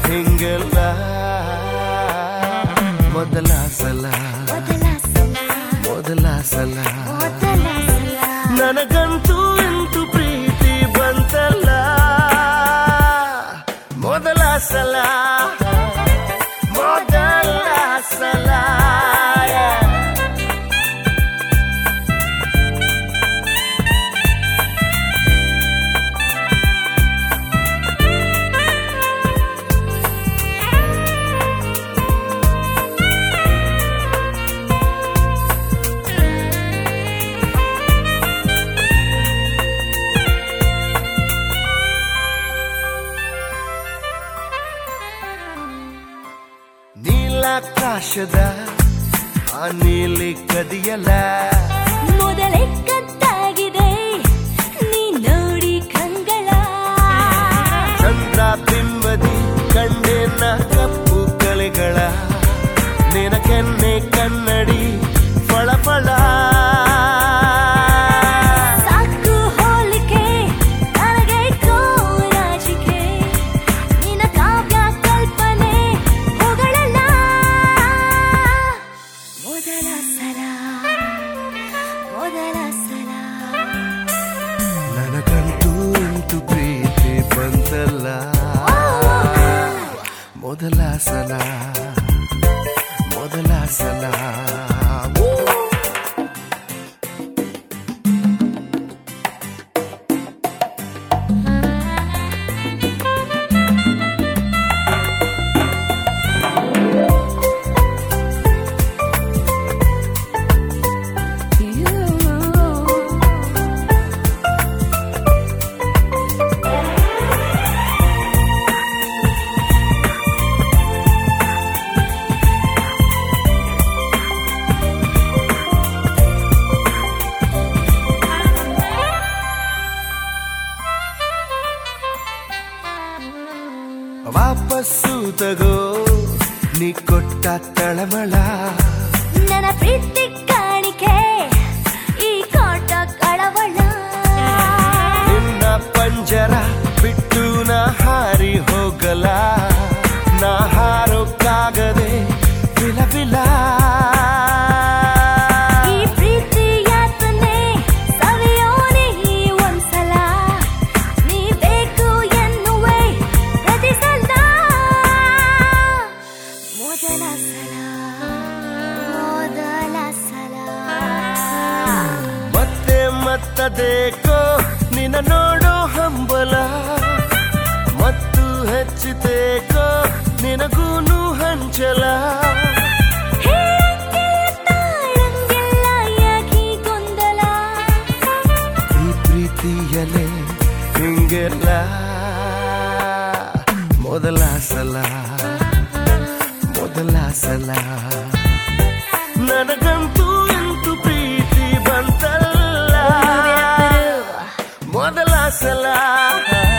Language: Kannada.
ಹಿಂಗೆಲ್ಲ ಮೊದಲ ಸಲ ಮೊದಲ ಸಲ ಮೊದಲ ಸಲ ಮೊದಲ ಸಲ ನನಗಂತೂ ಇಂತು ಪ್ರೀತಿ ಬಂತಲ್ಲ ಮೊದಲ ಸಲ ಮೊದಲ ಸಲ ನೀಲಾಕಾಶದ ಆ ನೀಲಿ ಕದಿಯಲ್ಲ ಮೊದಲೇ ಕತ್ತಾಗಿದೆ ನೀ ನೋಡಿ ಕಂಗಳ ಚಂದ್ರ ಬಿಂಬದಿ ಕಣ್ಣಿನ ಕಪ್ಪು ಕಲೆಗಳ ನಿನ ಕೆನ್ನೆ ಕನ್ನಡಿ ಫಳಫಳ ಸಾಕು ಹೋಲಿಕೆ ನನಗೆ ಕೋರಾಜಿಕೆ ನಿನ್ನ ಕಾವ್ಯ ಕಲ್ಪನೆ ಹೊಗಳಲ್ಲ ಮೊದಲ ಸಲ ಮೊದಲ ಸಲ ನನಗಂತೂ ಇಂತು ಪ್ರೀತಿ ಬಂತಲ್ಲ ಮೊದಲ ಸಲ ಮೊದಲ ಸಲ ವಾಪಸ್ಸು ತಗೋ ನೀ ಕೊಟ್ಟ ತಳಮಳ ನನ್ನ ಪ್ರೀತಿ ಕಾಣಿಕೆ ಈ ಕಾಟ ಕಳವಳ ನಿನ್ನ ಪಂಜರ ಬಿಟ್ಟು ನಾ ಹಾರಿ ಹೋಗಲ ನಾ ಹಾರೋಕ್ಕಾಗದೆ ವಿಲ ವಿಲ ಈ ಪ್ರೀತಿ ಯಾತನೆ ಸವಿಯೋನಿ ಒಂದ್ಸಲ ನೀ ಬೇಕು ಎನ್ನುವೆ ಪ್ರತಿ ಸಲ ಮೊದಲ ಸಲ ಮೊದಲ ಸಲ ಮತ್ತೆ ಮತ್ತದೇಕೋ ನಿನ್ನ ನೋಡೋ ಹಂಬಲ ಮತ್ತು ಹೆಚ್ಚಿತೇಕೋ ನಿನಗೂನು ಹಂಚಲ ಹೇ ತಾಳಂಗೆಲ್ಲ ಯಾಕೀ ಗೊಂದಲ ಈ ಪ್ರೀತಿಯಲೆ ಹಿಂಗೆಲ್ಲ ಮೊದಲ ಸಲ ಮೊದಲ ಸಲ ನನಗಂತೂ ಇಂತು ಪ್ರೀತಿ ಬಂತಲ್ಲ ಮೊದಲ ಸಲ